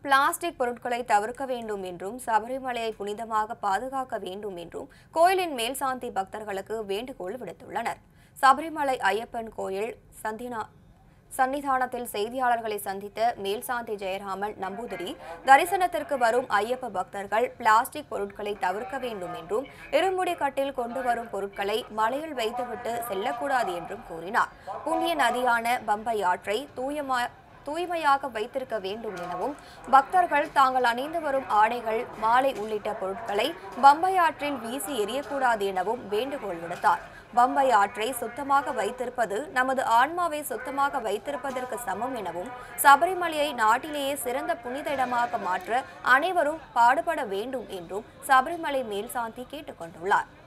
plastic பொருட்களை தவிர்க்க வேண்டும் என்றும் சபரிமலையை புனிதமாக பாதுகாக்க வேண்டும் என்றும் கோயிலின் மேல்சாந்தி பக்தர்களுக்கு வேண்டுகோள் விடுத்துள்ளனர் சபரிமலை ஐயப்பன் கோயில் சந்தினா சன்னிதானத்தில் செய்தியாளர்களை சந்தித்த மேல்சாந்தி ஜெயராமன் நம்பூதிரி தரிசனத்திற்கு வரும் ஐயப்ப பக்தர்கள் பிளாஸ்டிக் பொருட்களை தவிர்க்க வேண்டும் என்றும் இருமுடி கட்டில் கொண்டு வரும் பொருட்களை மலையில் வைத்துவிட்டு செல்லக்கூடாது என்றும் கூறினார் புண்ணிய நதியான பம்பை ஆற்றை தூயமா தூய்மையாக வைத்திருக்க வேண்டும் எனவும் பக்தர்கள் தாங்கள் அணிந்து வரும் ஆடைகள் மாலை உள்ளிட்ட பொருட்களை பம்பை ஆற்றில் வீசி எறியக்கூடாது எனவும் வேண்டுகோள் விடுத்தார் பம்பை ஆற்றை சுத்தமாக வைத்திருப்பது நமது ஆன்மாவை சுத்தமாக வைத்திருப்பதற்கு சமம் எனவும் சபரிமலையை நாட்டிலேயே சிறந்த புனித இடமாக மாற்ற அனைவரும் பாடுபட வேண்டும் என்றும் சபரிமலை மேல்சாந்தி கேட்டுக்கொண்டுள்ளார்